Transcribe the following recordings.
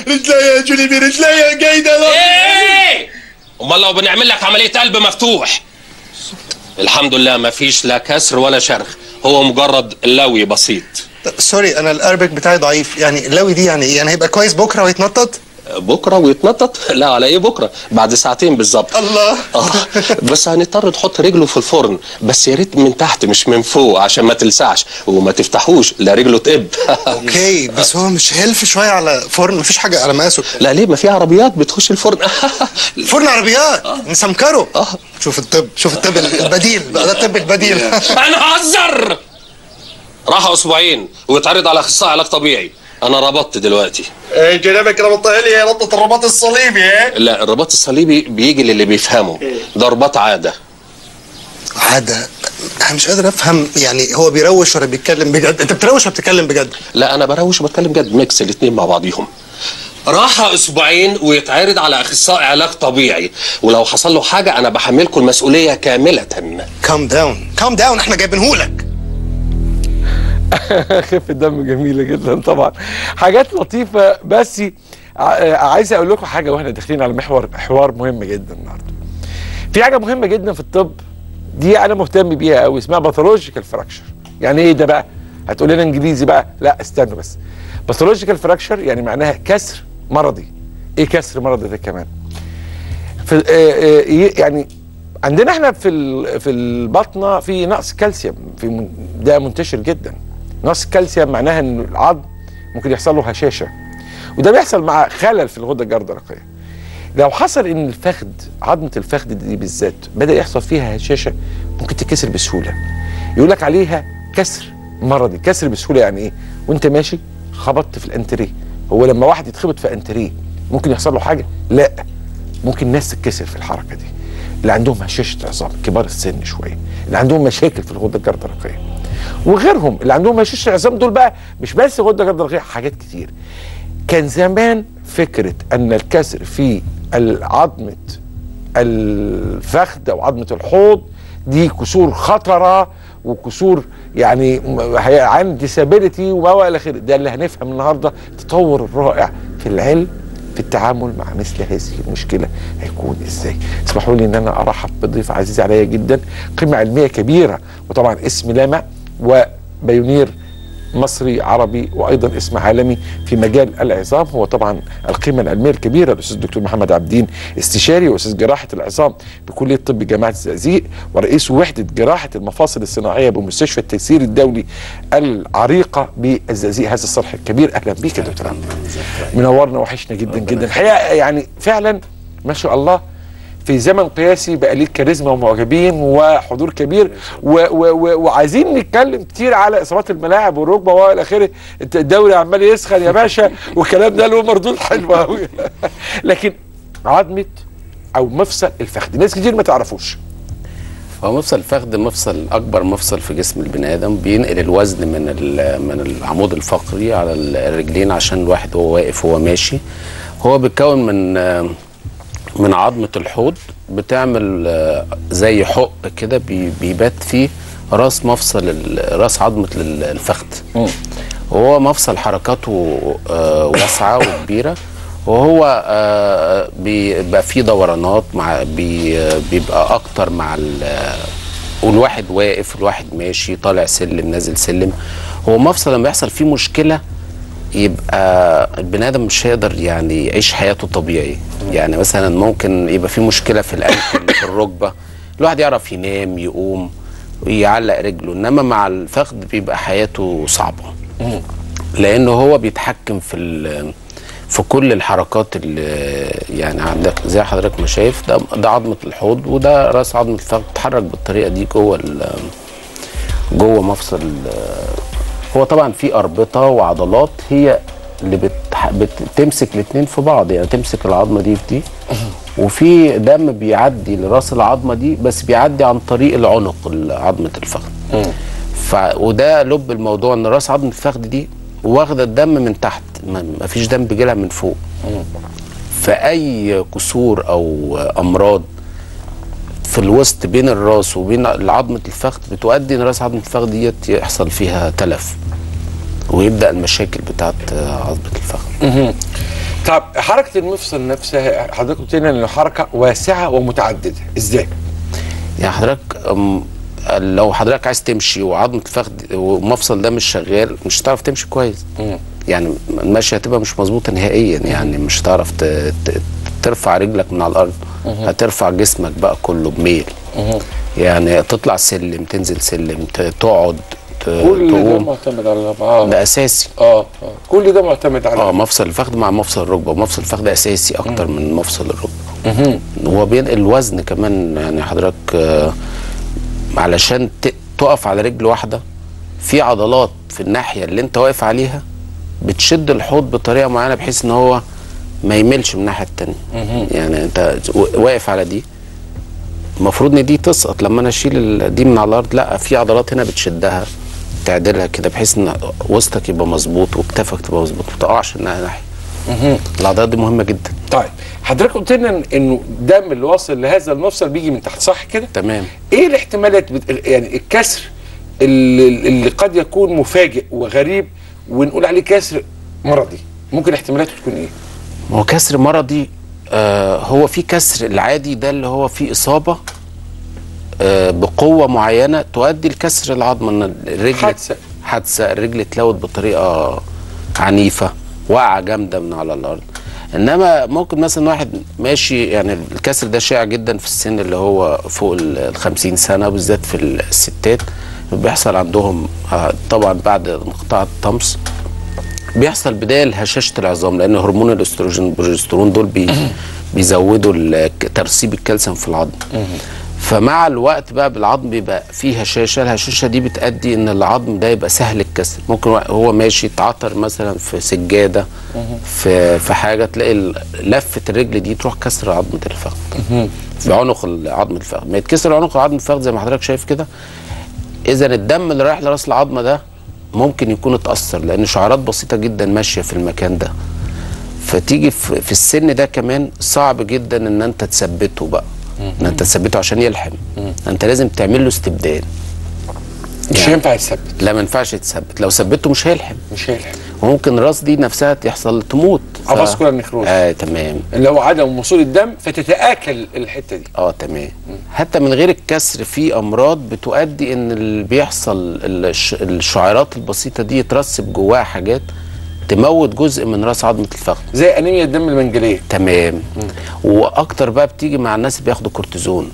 رجليا يا جوليبي رجليا جيدة ايه امال لو بنعمل لك عمليه قلب مفتوح الحمد لله ما فيش لا كسر ولا شرخ هو مجرد لوي بسيط سوري انا الاربك بتاعي ضعيف يعني اللوي دي يعني ايه يعني هيبقى كويس بكره ويتنطط بكره ويتنطط لا على ايه بكره بعد ساعتين بالظبط الله اه بس هنضطر تحط رجله في الفرن بس يا ريت من تحت مش من فوق عشان ما تلسعش وما تفتحوش لا رجله تقب اوكي بس هو مش هيلف شويه على فرن مفيش حاجه على مقاسه لا ليه ما في عربيات بتخش الفرن فرن عربيات نسمكره شوف الطب شوف الطب البديل بقى ده الطب البديل انا هزر راحوا اسبوعين ويتعرض على اخصائي علاج طبيعي انا ربطت دلوقتي ايه جنابك ربطها لي ربطة الرباط الصليبي ايه لا الرباط الصليبي بيجي للي بيفهمه ده رباط عاده عادة انا مش قادر افهم يعني هو بيروش ولا بيتكلم بجد انت بتروش ولا بتتكلم بجد لا انا بروش وبتكلم جد ميكس الاتنين مع بعضيهم راحة اسبوعين ويتعرض على اخصائي علاج طبيعي ولو حصل له حاجه انا بحملكم المسؤوليه كامله كام داون كام داون احنا جايبينهولك خفة دم جميلة جدا طبعا حاجات لطيفة بس ع- عايز اقول لكم حاجة واحنا داخلين على محور حوار مهم جدا النهارده. في حاجة مهمة جدا في الطب دي انا مهتم بيها قوي اسمها باثولوجيكال فراكشر. يعني ايه ده بقى؟ هتقول لنا انجليزي بقى؟ لا استنوا بس. باثولوجيكال فراكشر يعني معناها كسر مرضي. ايه كسر مرضي ده كمان؟ في آه، آه، يعني عندنا احنا في ال- في البطنه في نقص كالسيوم في من- ده منتشر جدا نقص الكالسيوم معناها ان العظم ممكن يحصل له هشاشه وده بيحصل مع خلل في الغده الجرثرقيه لو حصل ان الفخذ عظمه الفخذ دي بالذات بدا يحصل فيها هشاشه ممكن تكسر بسهوله يقول لك عليها كسر مرضي كسر بسهوله يعني ايه وانت ماشي خبطت في الانتريه هو لما واحد يتخبط في انتريه ممكن يحصل له حاجه لا ممكن ناس تتكسر في الحركه دي اللي عندهم هشاشه عظام كبار السن شويه اللي عندهم مشاكل في الغده الجرثرقيه وغيرهم اللي عندهم هشاشه عظام دول بقى مش بس غده جرثرقيه حاجات كتير كان زمان فكره ان الكسر في عظمه الفخذ او عظمه الحوض دي كسور خطره وكسور يعني م- هي عن ديسابيلتي وما الى اخره ده اللي هنفهم النهارده التطور الرائع في العلم في التعامل مع مثل هذه المشكله هيكون ازاي اسمحوا لي ان انا ارحب بضيف عزيز عليا جدا قيمه علميه كبيره وطبعا اسم لامع وبيونير مصري عربي وايضا اسم عالمي في مجال العظام هو طبعا القيمه العلميه الكبيره الاستاذ الدكتور محمد عبدين استشاري واستاذ جراحه العظام بكليه طب جامعه الزقازيق ورئيس وحده جراحه المفاصل الصناعيه بمستشفى التيسير الدولي العريقه بالزقازيق هذا الصرح الكبير اهلا بيك يا دكتور عبد منورنا وحشنا جدا جدا الحقيقه يعني فعلا ما شاء الله في زمن قياسي بقى ليك كاريزما ومعجبين وحضور كبير و و و وعايزين نتكلم كتير على اصابات الملاعب والركبه والى اخره انت الدوري عمال يسخن يا باشا والكلام ده له مردود حلو قوي لكن عظمه او مفصل الفخذ ناس كتير ما تعرفوش هو مفصل الفخذ مفصل اكبر مفصل في جسم البني ادم بينقل الوزن من ال- من العمود الفقري على الرجلين عشان الواحد وهو واقف وهو ماشي هو بيتكون من من عظمه الحوض بتعمل آه، زي حق كده بي- بيبات فيه راس مفصل ال- راس عظمه ال- الفخذ وهو مفصل حركاته آه، واسعه وكبيره وهو آه، بيبقى فيه دورانات مع بي بيبقى اكتر مع ال- والواحد واقف الواحد ماشي طالع سلم نازل سلم هو مفصل لما يحصل فيه مشكله يبقى البني ادم مش هيقدر يعني يعيش حياته طبيعي يعني مثلا ممكن يبقى في مشكله في الانكل في الركبه الواحد يعرف ينام يقوم ويعلق رجله انما مع الفخذ بيبقى حياته صعبه لانه هو بيتحكم في ال- في كل الحركات اللي يعني عندك زي حضرتك ما شايف ده ده عظمه الحوض وده راس عظمه الفخذ بتتحرك بالطريقه دي جوه ال- جوه مفصل ال- هو طبعا في اربطه وعضلات هي اللي بتح... بتمسك الاثنين في بعض يعني تمسك العظمه دي في دي وفي دم بيعدي لراس العظمه دي بس بيعدي عن طريق العنق عظمه الفخذ ف... وده لب الموضوع ان راس عظمه الفخذ دي واخده الدم من تحت ما ما فيش دم بيجيلها من فوق فاي كسور او امراض في الوسط بين الراس وبين عظمه الفخذ بتؤدي ان راس عظمه الفخذ ديت يحصل فيها تلف ويبدا المشاكل بتاعت عظمه الفخذ طب حركه المفصل نفسها حضرتك قلت لنا انه حركه واسعه ومتعدده ازاي؟ يعني حضرتك أم، لو حضرتك عايز تمشي وعظمه الفخذ والمفصل ده مش شغال مش هتعرف تمشي كويس يعني المشي هتبقى مش مظبوطه نهائيا يعني مش هتعرف ت- ت- ترفع رجلك من على الارض هترفع جسمك بقى كله بميل يعني تطلع سلم تنزل سلم ت- تقعد ت- كل ده تقوم معتمد على اه ده اساسي اه اه كل ده معتمد على اه مفصل الفخذ مع مفصل الركبه مفصل الفخذ اساسي اكتر من مفصل الركبه هو بينقل الوزن كمان يعني حضرتك آه، علشان ت- تقف على رجل واحده في عضلات في الناحيه اللي انت واقف عليها بتشد الحوض بطريقه معينه بحيث ان هو ما يملش من الناحيه التانيه يعني انت و- واقف على دي المفروض ان دي تسقط لما انا اشيل ال- دي من على الارض لا في عضلات هنا بتشدها تعدلها كده بحيث ان وسطك يبقى مظبوط وكتافك تبقى مظبوط ما تقعش انها ناحيه العضلات دي مهمه جدا طيب حضرتك قلت لنا انه الدم اللي واصل لهذا المفصل بيجي من تحت صح كده؟ تمام ايه الاحتمالات بت... يعني الكسر اللي, اللي قد يكون مفاجئ وغريب ونقول عليه كسر مرضي ممكن احتمالاته تكون ايه؟ هو كسر مرضي آه هو في كسر العادي ده اللي هو فيه اصابه آه بقوه معينه تؤدي لكسر العظمه ان الرجل حادثة. حادثه الرجل اتلوت بطريقه عنيفه وقعه جامده من على الارض انما ممكن مثلا واحد ماشي يعني الكسر ده شائع جدا في السن اللي هو فوق ال 50 سنه بالذات في الستات بيحصل عندهم آه، طبعا بعد انقطاع الطمس بيحصل بدايه لهشاشه العظام لان هرمون الاستروجين والبروجسترون دول بي بيزودوا ال- ترسيب الكالسيوم في العظم فمع الوقت بقى بالعظم بيبقى فيه هشاشه الهشاشه دي بتؤدي ان العظم ده يبقى سهل الكسر ممكن هو ماشي يتعثر مثلا في سجاده في في حاجه تلاقي ال- لفه الرجل دي تروح كسر عظمه الفخذ في عنق ال- عظم الفخذ ما يتكسر عنق عظم الفخذ زي ما حضرتك شايف كده اذا الدم اللي رايح لراس العظمه ده ممكن يكون اتاثر لان شعيرات بسيطه جدا ماشيه في المكان ده فتيجي في, في السن ده كمان صعب جدا ان انت تثبته بقى ان انت تثبته عشان يلحم انت لازم تعمل له استبدال مش يعني- هينفع يثبت لا ما ينفعش يتثبت لو ثبته مش هيلحم مش هيلحق وممكن الراس دي نفسها يحصل تموت ف- Avascular necrosis. اه تمام اللي هو عدم وصول الدم فتتاكل الحته دي اه تمام حتى من غير الكسر في امراض بتؤدي ان اللي بيحصل الش- الشعيرات البسيطه دي يترسب جواها حاجات تموت جزء من راس عظمه الفخذ زي انيميا الدم المنجليه تمام واكتر بقى بتيجي مع الناس اللي بياخدوا كورتيزون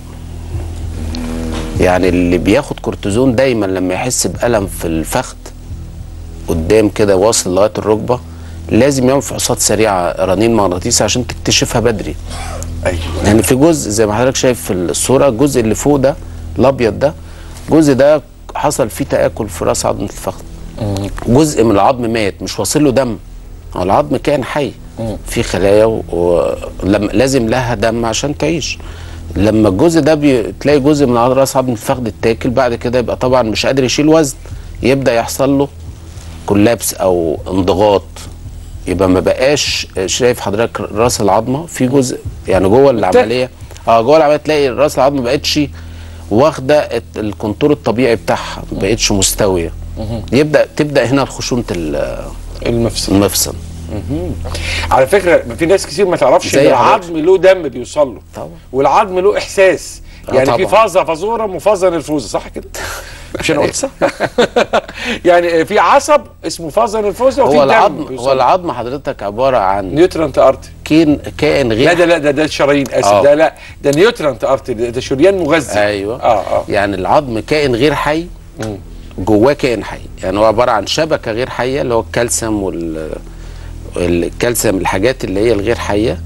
يعني اللي بياخد كورتيزون دايما لما يحس بالم في الفخذ قدام كده واصل لغايه الركبه لازم يعمل فحوصات سريعه رنين مغناطيسي عشان تكتشفها بدري ايوه يعني في جزء زي ما حضرتك شايف في الصوره الجزء اللي فوق ده الابيض ده الجزء ده حصل فيه تاكل في راس عظمه الفخذ جزء من العظم مات مش واصل له دم هو العظم كائن حي في خلايا ولما لازم لها دم عشان تعيش لما الجزء ده بي... تلاقي جزء من راس عظم الفخذ اتاكل بعد كده يبقى طبعا مش قادر يشيل وزن يبدا يحصل له كولابس او انضغاط يبقى ما بقاش شايف حضرتك راس العظمه في جزء يعني جوه العمليه اه جوه العمليه تلاقي راس العظمه ما بقتش واخده الت- الكونتور الطبيعي بتاعها ما بقتش مستويه يبدا تبدا هنا خشونه ال- المفصل المفصل على فكره ما في ناس كتير ما تعرفش زي ان حضرتك. العظم له دم بيوصل له طبعا. والعظم له احساس آه يعني في طبعا. فازه فازوره مفازه الفوزه صح كده مش انا قلت صح يعني في عصب اسمه فازه الفوزه وفي هو دم العظم هو بيوصل له. العظم حضرتك عباره عن نيوترانت ارتري كين كائن لا غير ده لا ده ده الشرايين اسف آه. ده لا ده نيوترانت ارتري ده, ده شريان مغذي ايوه اه اه يعني العظم كائن غير حي جواه كائن حي يعني هو عباره عن شبكه غير حيه اللي هو الكالسيوم وال الكالسيوم الحاجات اللي هي الغير حيه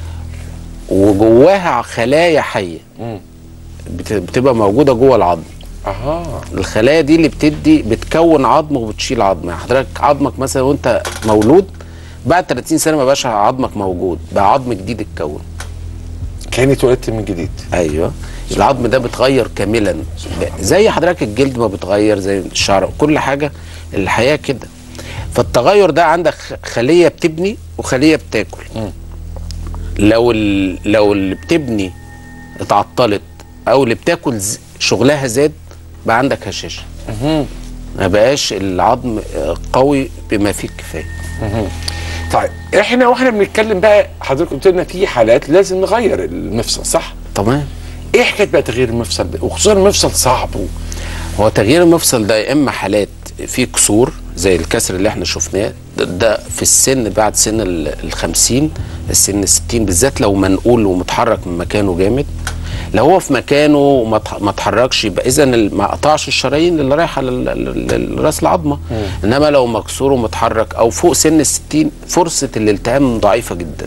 وجواها خلايا حيه بت- بتبقى موجوده جوه العظم اها الخلايا دي اللي بتدي بتكون عظم وبتشيل عظم يعني حضرتك عظمك مثلا وانت مولود بعد 30 سنه ما بقاش عظمك موجود بقى عظم جديد اتكون كاني اتولدت من جديد ايوه العظم ده بيتغير كاملا زي حضرتك الجلد ما بيتغير زي الشعر كل حاجه الحياه كده فالتغير ده عندك خ- خليه بتبني وخليه بتاكل لو ال... لو اللي بتبني اتعطلت او اللي بتاكل ز... شغلها زاد بقى عندك هشاشه ما بقاش العظم آه، قوي بما فيه الكفايه طيب احنا واحنا بنتكلم بقى حضرتك قلت لنا في حالات لازم نغير المفصل صح؟ تمام ايه حكايه بقى تغيير المفصل ده؟ وخصوصا المفصل صعب و... هو تغيير المفصل ده يا اما حالات في كسور زي الكسر اللي احنا شفناه ده, ده في السن بعد سن ال 50 السن 60 بالذات لو منقول ومتحرك من مكانه جامد لو هو في مكانه وما اتح- ما اتحركش يبقى اذا ال- ما قطعش الشرايين اللي رايحه لل- لل- لراس العظمه انما لو مكسور ومتحرك او فوق سن ال 60 فرصه الالتئام ضعيفه جدا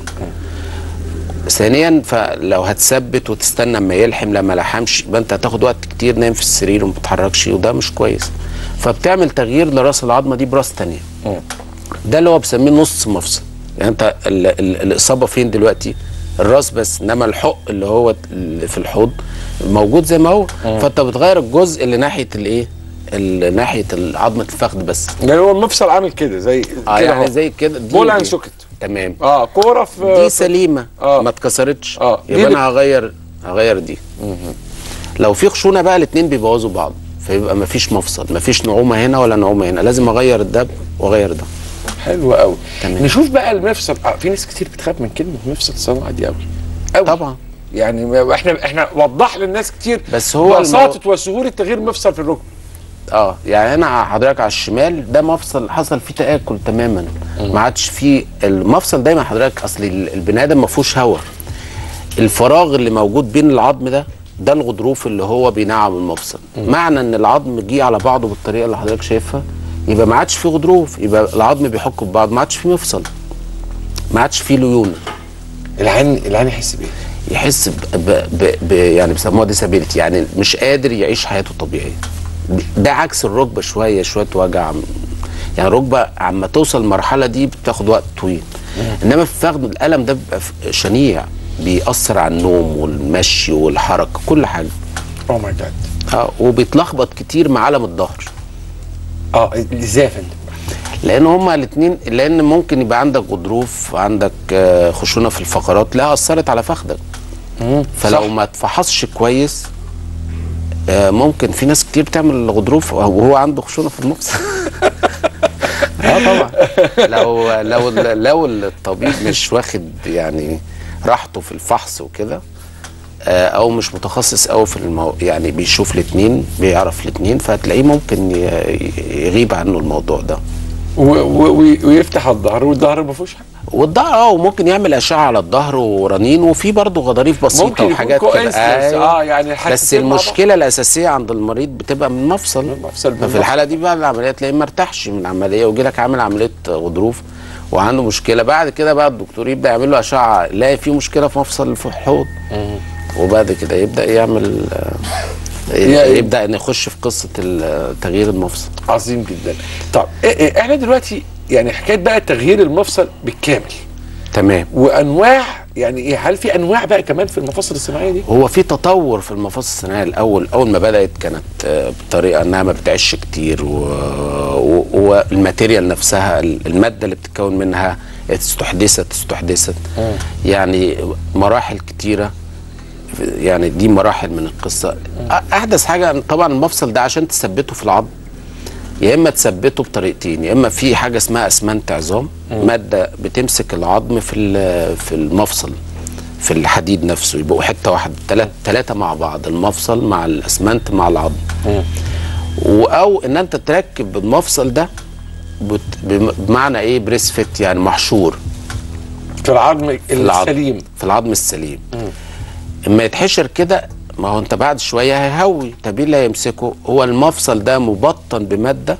ثانيا فلو هتثبت وتستنى اما يلحم لما لحمش يبقى انت هتاخد وقت كتير نايم في السرير وما بتتحركش وده مش كويس فبتعمل تغيير لراس العظمه دي براس تانية ده اللي هو بسميه نص مفصل يعني انت ال ال الاصابه فين دلوقتي الراس بس انما الحق اللي هو اللي في الحوض موجود زي ما هو فانت بتغير الجزء اللي ناحيه الايه اللي ناحيه عظمه الفخذ بس يعني هو المفصل عامل كده زي اه كده يعني أهو. زي كده دي بول اند سوكت تمام اه كوره في دي سليمه آه. ما اتكسرتش آه. دي يبقى اللي- انا هغير هغير دي لو في خشونه بقى الاثنين بيبوظوا بعض فيبقى ما فيش مفصل ما فيش نعومه هنا ولا نعومه هنا لازم اغير ده واغير ده حلو قوي تمام. نشوف بقى المفصل آه في ناس كتير بتخاف من كلمه مفصل صناعي دي قوي قوي طبعا يعني ما- احنا احنا وضح للناس كتير بس هو بساطه وسهوله تغيير مفصل في الركبه اه يعني هنا حضرتك على الشمال ده مفصل حصل فيه تاكل تماما ما عادش فيه المفصل دايما حضرتك اصل ال- البني ادم ما فيهوش هواء الفراغ اللي موجود بين العظم ده ده الغضروف اللي هو بينعم المفصل معنى ان العظم جه على بعضه بالطريقه اللي حضرتك شايفها يبقى ما عادش فيه غضروف يبقى العظم بيحك في بعض ما عادش فيه مفصل ما عادش فيه ليونه العين العين يحس بايه؟ يحس ب ب ب ب يعني بيسموها ديسابيلتي يعني مش قادر يعيش حياته طبيعيه ده عكس الركبه شويه شويه وجع يعني الركبه عما توصل المرحله دي بتاخد وقت طويل انما في الفخذ الالم ده بيبقى ف- شنيع بيأثر على النوم والمشي والحركه كل حاجه اوه ماي جاد اه وبيتلخبط كتير مع الم الظهر اه ازاي يا فندم؟ لان هما الاثنين لان ممكن يبقى عندك غضروف عندك آه، خشونه في الفقرات لا اثرت على فخذك فلو صح. ما اتفحصش كويس آه، ممكن في ناس كتير بتعمل غضروف وهو عنده خشونه في المفصل اه طبعا لو لو لو الطبيب مش واخد يعني راحته في الفحص وكده آه، او مش متخصص قوي في المو... يعني بيشوف الاثنين بيعرف الاثنين فهتلاقيه ممكن ي- يغيب عنه الموضوع ده و- و- و- ويفتح الظهر والظهر ما فيهوش حاجه والظهر اه وممكن يعمل اشعه على الظهر ورنين وفي برضه غضاريف بسيطه ممكن يكون وحاجات coincidence. أيوة. آه، يعني بس الحاجتين مع بعض. المشكله الاساسيه عند المريض بتبقى من مفصل من مفصل ففي بالظبط. الحاله دي بقى العمليه تلاقيه ما ارتاحش من العمليه ويجي لك عامل عمليه غضروف وعنده مشكله بعد كده بقى الدكتور يبدا يعمل له اشعه يلاقي في مشكله في مفصل في الحوض وبعد كده يبدا يعمل آه، يعني- يبدا نخش في قصه ال- تغيير المفصل عظيم جدا طب إيه- إيه، احنا دلوقتي يعني حكايه بقى تغيير المفصل بالكامل تمام وانواع يعني ايه هل في انواع بقى كمان في المفاصل الصناعيه دي؟ هو في تطور في المفاصل الصناعيه الاول اول ما بدات كانت آه، بطريقه انها ما بتعيش كتير و- و- والماتيريال نفسها ال- الماده اللي بتتكون منها استحدثت استحدثت يعني مراحل كتيره يعني دي مراحل من القصه أ- احدث حاجه طبعا المفصل ده عشان تثبته في العظم يا اما تثبته بطريقتين يا اما في حاجه اسمها اسمنت عظام ماده بتمسك العظم في ال- في المفصل في الحديد نفسه يبقوا حته واحده ثلاثه ثلاثه مع بعض المفصل مع الاسمنت مع العظم و- او ان انت تركب المفصل ده بت- بم- بمعنى ايه بريس فيت يعني محشور في العظم في العظم السليم في العظم السليم اما يتحشر كده ما هو انت بعد شويه هيهوي طب ايه اللي هيمسكه هو المفصل ده مبطن بماده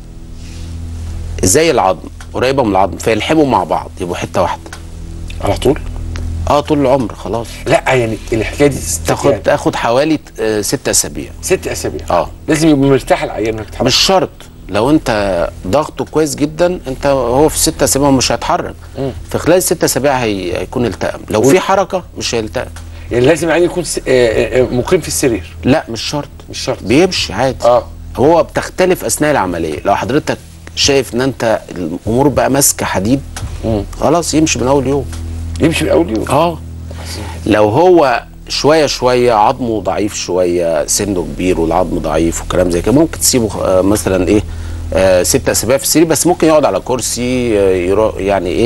زي العظم قريبه من العظم فيلحموا مع بعض يبقوا حته واحده على طول؟ اه طول العمر خلاص لا يعني الحكايه دي تاخد يعني تاخد حوالي آه، ست اسابيع ست اسابيع اه لازم يبقى مرتاح العيان انك تتحرك مش شرط لو انت ضغطه كويس جدا انت هو في ست اسابيع مش هيتحرك في خلال ست اسابيع هي... هيكون التئم لو في حركه مش هيلتئم يعني لازم العيان يكون س... آه، آه، آه، مقيم في السرير لا مش شرط مش شرط بيمشي عادي اه هو بتختلف اثناء العمليه لو حضرتك شايف ان انت الامور بقى ماسكه حديد خلاص يمشي من اول يوم يمشي من اول يوم اه لو هو شويه شويه عظمه ضعيف شويه سنه كبير والعظم ضعيف وكلام زي كده ممكن تسيبه آه، مثلا ايه آه ست اسابيع في السرير بس ممكن يقعد على كرسي آه، يرا- يعني ايه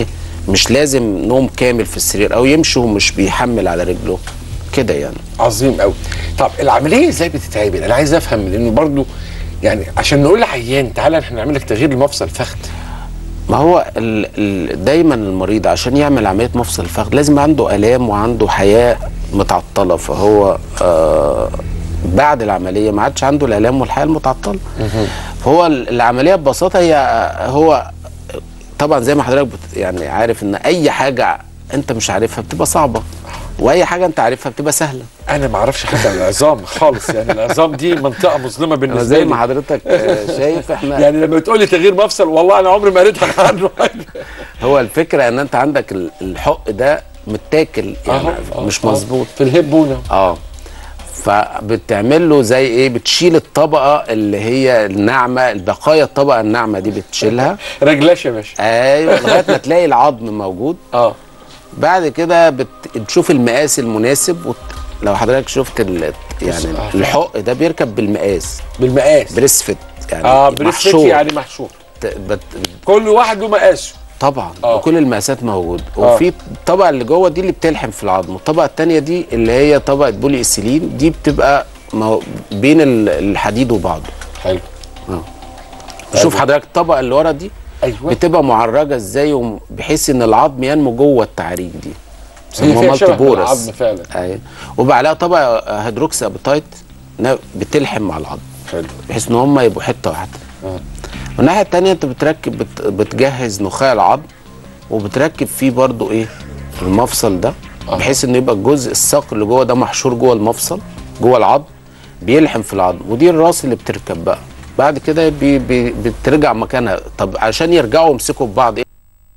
مش لازم نوم كامل في السرير او يمشي ومش بيحمل على رجله كده يعني عظيم قوي طب العمليه ازاي بتتعمل انا عايز افهم لانه برضو يعني عشان نقول لعيان تعالى احنا نعمل لك تغيير المفصل فخذ ما هو ال ال دايما المريض عشان يعمل عمليه مفصل الفخذ لازم عنده الام وعنده حياه متعطله فهو آه بعد العمليه ما عادش عنده الالام والحياه المتعطله فهو ال- العمليه ببساطه هي آه، هو طبعا زي ما حضرتك بت يعني عارف ان اي حاجه انت مش عارفها بتبقى صعبه واي حاجه انت عارفها بتبقى سهله انا ما اعرفش حاجه عن العظام خالص يعني العظام دي منطقه مظلمه أنا بالنسبه زي لي ما حضرتك آه، شايف احنا يعني لما بتقول لي تغيير مفصل والله انا عمري ما قريت عنه حاجه هو الفكره ان انت عندك ال- الحق ده متاكل يعني أهو، مش أهو. مظبوط في الهيب بونه اه فبتعمل له زي ايه بتشيل الطبقه اللي هي الناعمه البقايا الطبقه الناعمه دي بتشيلها رجلاش يا باشا ايوه لغايه ما تلاقي العظم موجود اه بعد كده بت... بتشوف المقاس المناسب وت... لو حضرتك شفت ال... يعني آه. الحق ده بيركب بالمقاس بالمقاس بريس فيت يعني اه بريسفيت محشور. يعني محشور ت- بت... كل واحد له مقاسه طبعا آه. وكل المقاسات موجوده آه. وفي الطبقه اللي جوه دي اللي بتلحم في العظم والطبقه الثانيه دي اللي هي طبقه بولي اسيلين دي بتبقى مو... بين ال- الحديد وبعضه حلو شوف حضرتك الطبقه اللي ورا دي ايوه بتبقى معرجه ازاي وم- بحيث ان العظم ينمو جوه التعريج دي هي بيسموها فيها شبه مالتي من بورس. العظم فعلا ايوه وبقى عليها طبقه هيدروكسي ابيتايت نا- بتلحم مع العظم حلو بحيث ان هم يبقوا حته واحده آه. والناحيه التانيه انت بتركب بت بتجهز نخاع العظم وبتركب فيه برضو ايه المفصل ده آه. بحيث انه يبقى الجزء الساق اللي جوه ده محشور جوه المفصل جوه العظم بيلحم في العظم ودي الراس اللي بتركب بقى بعد كده بي بي بترجع مكانها طب عشان يرجعوا يمسكوا ببعض ايه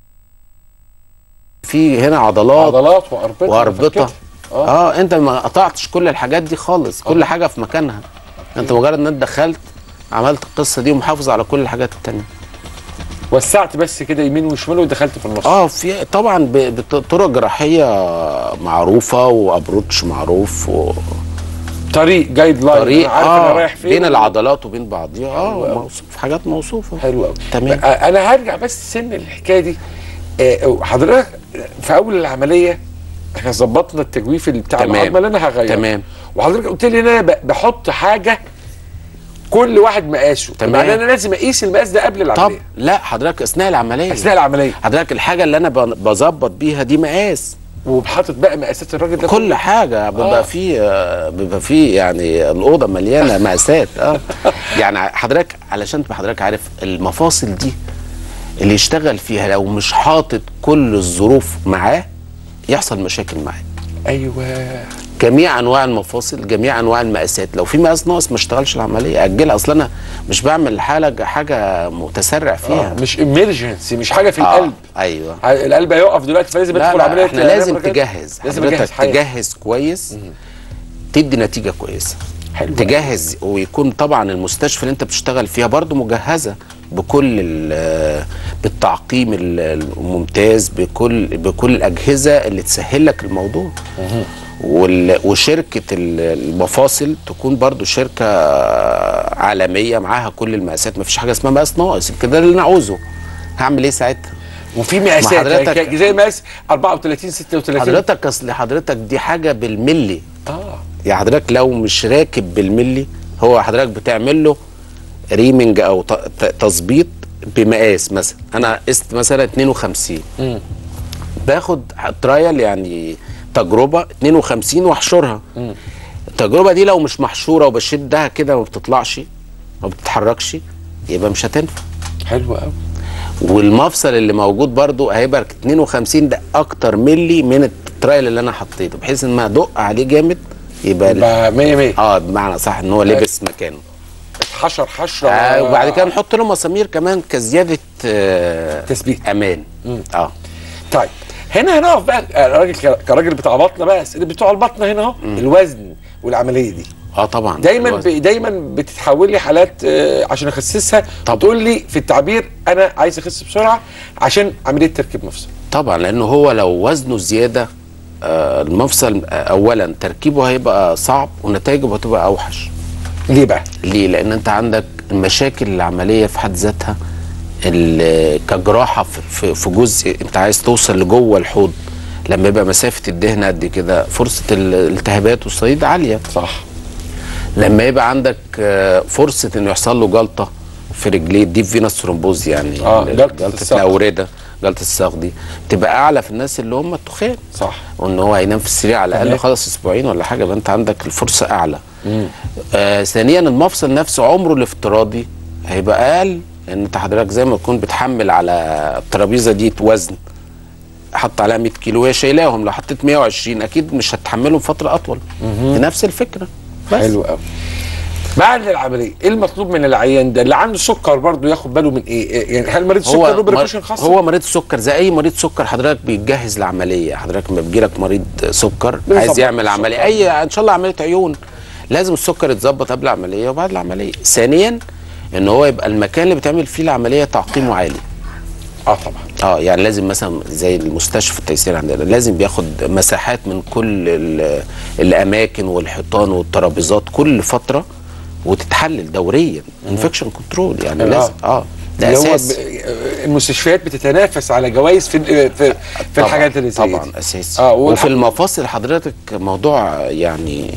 في هنا عضلات عضلات واربطه واربطه وفكتها. اه اه انت ما قطعتش كل الحاجات دي خالص كل حاجه في مكانها انت مجرد ان انت دخلت عملت القصه دي ومحافظ على كل الحاجات التانية وسعت بس كده يمين وشمال ودخلت في النص اه في طبعا ب- بطرق جرحيه معروفه وابروتش معروف طريق جايد لاين وطريق أنا عارف انا اه رايح فين بين العضلات وبين بعضيها اه أوي. موصوف حاجات موصوفه حلو قوي تمام. انا هرجع بس سن الحكايه دي آه، حضرتك في اول العمليه احنا ظبطنا التجويف اللي بتاع تمام. العظمه اللي انا هغيره تمام. وحضرتك قلت لي ان انا ب- بحط حاجه كل واحد مقاسه تمام. معناه ان انا لازم اقيس المقاس ده قبل طب العمليه لا حضرتك اثناء العمليه اثناء العمليه حضرتك الحاجه اللي انا ب- بظبط بيها دي مقاس وبحاطط بقى مقاسات الراجل ده كل حاجه بيبقى آه. فيه آه، بيبقى فيه يعني الاوضه مليانه مقاسات اه يعني حضرتك علشان تبقى حضرتك عارف المفاصل دي اللي يشتغل فيها لو مش حاطط كل الظروف معاه يحصل مشاكل معاه ايوه جميع انواع المفاصل جميع انواع المقاسات لو في مقاس ناقص ما اشتغلش العمليه اجلها اصل انا مش بعمل حاجه حاجه متسرع فيها آه. مش امرجنسي مش حاجه في آه، القلب ايوه القلب هيقف دلوقتي فلازم لا ادخل لا عمليه احنا لازم رجل. تجهز لازم حضرتك اجهز حاجه تجهز كويس تدي نتيجه كويسه حلو تجهز ويكون طبعا المستشفى اللي انت بتشتغل فيها برضو مجهزه بكل ال- بالتعقيم ال- الممتاز بكل بكل الاجهزه اللي تسهل لك الموضوع وال- وشركه ال- المفاصل تكون برضو شركه عالميه معاها كل المقاسات ما فيش حاجه اسمها مقاس ناقص كده اللي انا عاوزه هعمل ايه ساعتها وفي مقاسات ما حضرتك- يعني زي مقاس 34 36 حضرتك اصل حضرتك دي حاجه بالملي اه يعني حضرتك لو مش راكب بالملي هو حضرتك بتعمل له ريمنج او ت- ت- تظبيط بمقاس مثلا انا قست مثلا 52 باخد ترايل يعني تجربه 52 واحشرها التجربه دي لو مش محشوره وبشدها كده وما بتطلعش ما بتتحركش يبقى مش هتنفع حلو قوي والمفصل اللي موجود برضو هيبقى 52 ده اكتر ملي من الترايل اللي انا حطيته بحيث ان ما ادق عليه جامد يبقى ال- يبقى 100 100 اه بمعنى صح ان هو لبس مكانه اتحشر حشره آه وبعد كده نحط له مسامير كمان كزياده آه تثبيت. امان اه طيب هنا هنقف بقى آه، راجل ك- كراجل بتاع بطنه بقى اسئله بتوع البطنه هنا اهو الوزن والعمليه دي اه طبعا دايما ب... الوزن. دايما بتتحول لي حالات آه، عشان اخسسها طبعا. تقول لي في التعبير انا عايز اخس بسرعه عشان عمليه تركيب مفصل طبعا لانه هو لو وزنه زياده آه المفصل آه اولا تركيبه هيبقى صعب ونتائجه هتبقى اوحش ليه بقى؟ ليه؟ لأن أنت عندك المشاكل العملية في حد ذاتها ال- كجراحه في- في في جزء انت عايز توصل لجوه الحوض لما يبقى مسافه الدهن قد كده فرصه الالتهابات والصديد عاليه صح لما يبقى عندك آه، فرصه انه يحصل له جلطه في رجليه ديب فينس ثرومبوز يعني آه، ال- جلطة جلطه الساق. الاورده جلطه الساق دي بتبقى اعلى في الناس اللي هم التخان صح وان هو هينام في السرير على الاقل تمام. خلاص اسبوعين ولا حاجه يبقى انت عندك الفرصه اعلى آه ثانيا المفصل نفسه عمره الافتراضي هيبقى اقل لان انت حضرتك زي ما تكون بتحمل على الترابيزه دي وزن حط عليها 100 كيلو وهي شايلاهم لو حطيت 120 اكيد مش هتحملهم فتره اطول نفس الفكره بس حلو قوي بعد العمليه ايه المطلوب من العيان ده اللي عنده سكر برضه ياخد باله من ايه إيه- يعني هل مريض السكر له مر- بريكوشن خاصه هو مريض السكر زي اي مريض سكر حضرتك بيتجهز لعمليه حضرتك لما بيجيلك مريض سكر بيظبط عايز يعمل السكر. عمليه اي ان شاء الله عمليه عيون لازم السكر يتظبط قبل العمليه وبعد العمليه ثانيا ان هو يبقى المكان اللي بيتعمل فيه العمليه تعقيمه عالي اه طبعا اه يعني لازم مثلا زي المستشفى التيسير عندنا لازم بياخد مساحات من كل ال- الاماكن والحيطان والترابيزات كل فتره وتتحلل دوريا انفكشن كنترول يعني آه. لازم اه ده اللي هو اساس ب- المستشفيات بتتنافس على جوائز في في, في طبعاً، الحاجات اللي زي طبعا دي. اساسي اه وفي والحق- المفاصل حضرتك موضوع يعني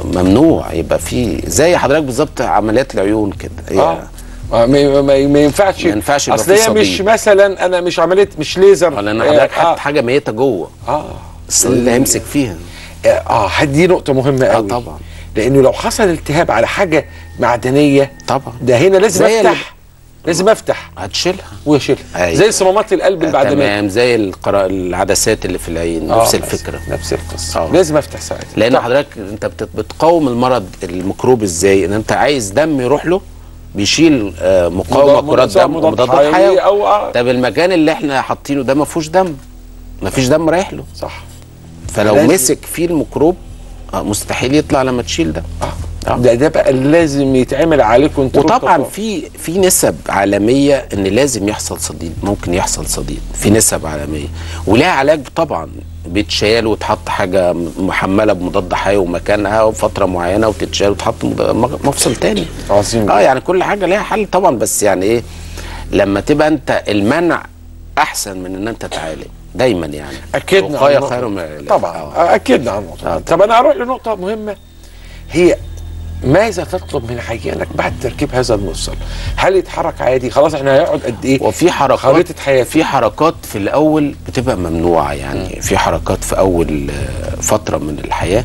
ممنوع يبقى فيه زي حضرتك بالظبط عمليات العيون كده هي اه آه، ما, ما, ما ينفعش ما ينفعش يبقى اصل في هي مش صديد. مثلا انا مش عمليه مش ليزر لان آه، حضرتك اه حط حاجه ميته جوه اه الصليب اللي هيمسك فيها اه, آه دي نقطه مهمه آه، قوي طبعاً. لانه لو حصل التهاب على حاجه معدنيه طبعا ده هنا لازم زي اللي- افتح لازم افتح هتشيلها واشيلها أيوة. زي صمامات القلب البعدميه تمام زي القرا... العدسات اللي في العين آه، نفس الفكره نفس القصه آه. لازم افتح ساعتها لان طب، حضرتك انت بت- بتقاوم المرض الميكروب ازاي ان انت عايز دم يروح له بيشيل آه، مقاومه مضاد- كرات دم مضاد ومضادات حيوي حيوي أو آه. طب المكان اللي احنا حاطينه ده ما فيهوش دم ما فيش دم رايح له صح فلو لازم- مسك فيه الميكروب آه، مستحيل يطلع لما تشيل ده اه آه. ده ده بقى اللي لازم يتعمل عليكم انتوا وطبعا الكفار. في في نسب عالميه ان لازم يحصل صديد ممكن يحصل صديد في نسب عالميه ولها علاج طبعا بيتشال وتحط حاجه محمله بمضاد حيوي ومكانها وفتره معينه وتتشال وتحط مض- مفصل تاني عظيم اه يعني كل حاجه ليها حل طبعا بس يعني ايه لما تبقى انت المنع احسن من ان انت تعالج دايما يعني اكدنا على الوقايه النقطة خير دي. من العلاج طبعا آه. اكدنا على النقطه آه. دي. طب انا هروح لنقطه مهمه هي ماذا تطلب من عيانك بعد تركيب هذا المفصل؟ هل يتحرك عادي؟ خلاص احنا هيقعد قد ايه؟ وفي حركات خريطة حياته. في حركات في الاول بتبقى ممنوعه يعني في حركات في اول آه، فتره من الحياه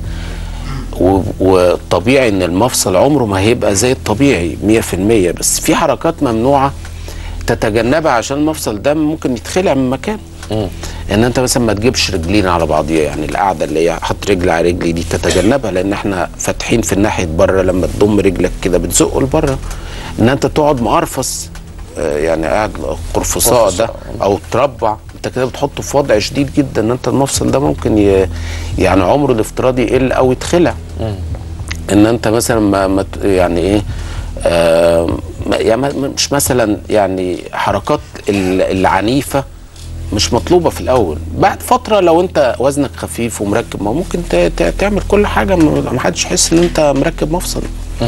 و- والطبيعي ان المفصل عمره ما هيبقى زي الطبيعي 100% بس في حركات ممنوعه تتجنبها عشان المفصل ده ممكن يتخلع من مكانه ان انت مثلا ما تجيبش رجلين على بعضيها يعني القعده اللي هي حط رجل على رجلي دي تتجنبها لان احنا فاتحين في الناحيه بره لما تضم رجلك كده بتزقه لبره ان انت تقعد مقرفص آه، يعني قاعد قرفصاء ده او تربع انت كده بتحطه في وضع شديد جدا ان انت المفصل ده ممكن ي... يعني عمره الافتراضي يقل او يتخلع ان انت مثلا ما, ما ت- يعني ايه آه ما- يعني ما- مش مثلا يعني حركات ال- العنيفه مش مطلوبه في الاول بعد فتره لو انت وزنك خفيف ومركب ما ممكن ت- ت- تعمل كل حاجه ما ما حدش يحس ان انت مركب مفصل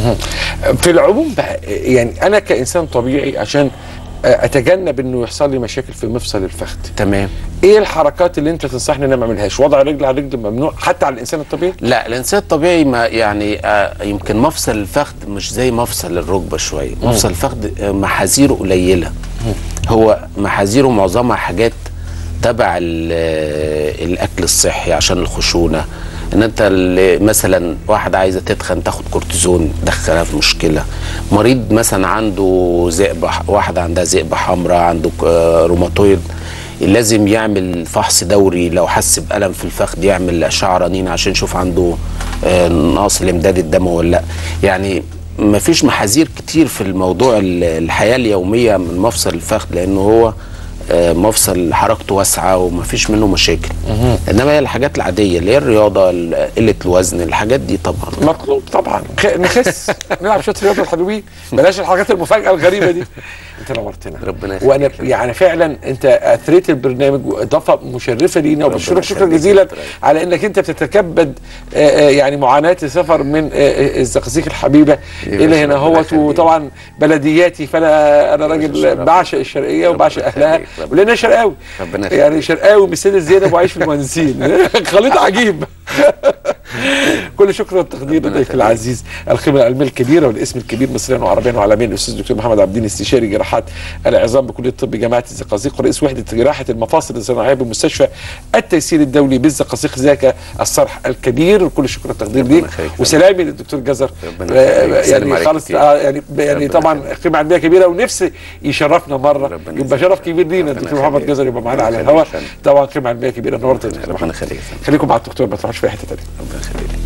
في العموم بقى يعني انا كانسان طبيعي عشان اتجنب انه يحصل لي مشاكل في مفصل الفخذ تمام ايه الحركات اللي انت تنصحني ان انا ما اعملهاش وضع رجل على رجل ممنوع حتى على الانسان الطبيعي لا الانسان الطبيعي ما يعني آه يمكن مفصل الفخذ مش زي مفصل الركبه شويه مفصل الفخذ آه، محاذيره قليله هو محاذيره معظمها حاجات تبع ال- آه، الاكل الصحي عشان الخشونه ان انت اللي مثلا واحده عايزه تتخن تاخد كورتيزون دخلها في مشكله مريض مثلا عنده ذئبه واحده عندها ذئبه حمراء عنده آه، روماتويد لازم يعمل فحص دوري لو حس بألم في الفخذ يعمل أشعة رنين عشان يشوف عنده آه، نقص الإمداد الدموي ولا لا يعني ما فيش محاذير كتير في الموضوع ال- الحياة اليومية من مفصل الفخذ لأنه هو آه، مفصل حركته واسعه ومفيش منه مشاكل انما هي الحاجات العاديه اللي هي الرياضه ال- قله الوزن الحاجات دي طبعا مطلوب طبعا خ- نخس نلعب شويه رياضه حلوين بلاش الحاجات المفاجاه الغريبه دي انت نورتنا ربنا يخليك وانا يا فندم. يعني فعلا انت اثريت البرنامج واضافه مشرفه لينا وبشكرك شكرا يخليك يا جزيلا دكتور. على انك انت بتتكبد آه، آه، يعني معاناه السفر من آه، آه، الزقازيق الحبيبه الى باشا، هنا ربنا هوت يخليك. وطبعا بلدياتي فانا انا راجل شرف. بعشق الشرقيه وبعشق ربنا اهلها يخليك، ربنا ولان شرقاوي ربنا يخليك. يعني شرقاوي مثل زينب وعايش في المهندسين خليط عجيب كل شكر والتقدير ربنا لضيفك يخليك. العزيز الخبره العلميه الكبيره والاسم الكبير مصريا وعربيا وعالميا الاستاذ الدكتور محمد عبدين استشاري جراحات العظام بكليه الطب جامعه الزقازيق ورئيس وحده جراحه المفاصل الصناعيه بمستشفى التيسير الدولي بالزقازيق ذاك الصرح الكبير كل الشكر والتقدير ربنا ليك يخليك. وسلامي للدكتور جزر ربنا يخليك. آه، سلم يعني عليك خالص كتير. آه، يعني يعني ربنا طبعا يخليك. قيمه علميه كبيره ونفسي يشرفنا مره ربنا يبقى يخليك. شرف كبير لينا ربنا الدكتور محمد يخليك. جزر يبقى معانا على ربنا الهواء يخليك. طبعا قيمه علميه كبيره نورت يا دكتور ربنا محمد. يخليك يا فندم. خليكم مع الدكتور ما تروحوش في أي حته ثانيه ربنا يخليك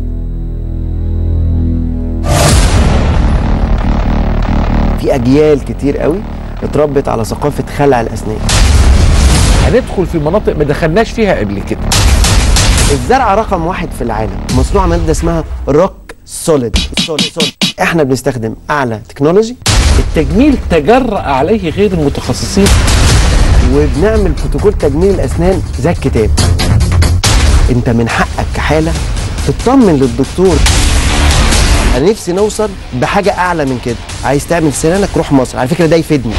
في اجيال كتير قوي اتربت على ثقافه خلع الاسنان هندخل في مناطق ما دخلناش فيها قبل كده الزرعه رقم واحد في العالم مصنوعه ماده اسمها روك سوليد سوليد سوليد احنا بنستخدم اعلى تكنولوجي التجميل تجرأ عليه غير المتخصصين وبنعمل بروتوكول تجميل الاسنان زي الكتاب انت من حقك كحاله تطمن للدكتور انا نفسي نوصل بحاجه اعلى من كده عايز تعمل سنانك روح مصر على فكره ده يفيدني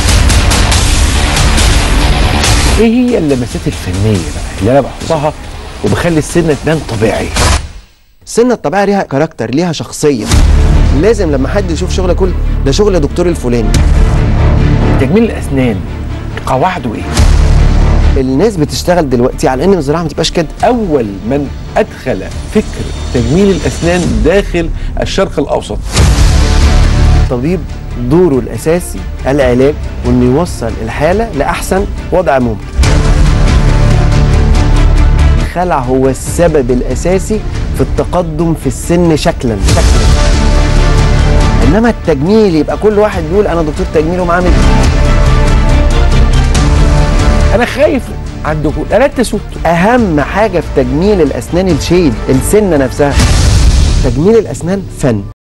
ايه هي اللمسات الفنيه بقى اللي انا بحطها وبخلي السنه تبان طبيعي السنه الطبيعيه ليها كاركتر ليها شخصيه لازم لما حد يشوف شغل يقول ده شغل دكتور الفلاني تجميل الاسنان قواعده ايه الناس بتشتغل دلوقتي على ان الزراعه ما تبقاش كده اول من ادخل فكر تجميل الاسنان داخل الشرق الاوسط الطبيب دوره الاساسي العلاج وانه يوصل الحاله لاحسن وضع ممكن الخلع هو السبب الاساسي في التقدم في السن شكلا شكلا انما التجميل يبقى كل واحد بيقول انا دكتور تجميل ومعامل انا خايف عندكم الات تسوت اهم حاجه في تجميل الاسنان الشيد السنه نفسها تجميل الاسنان فن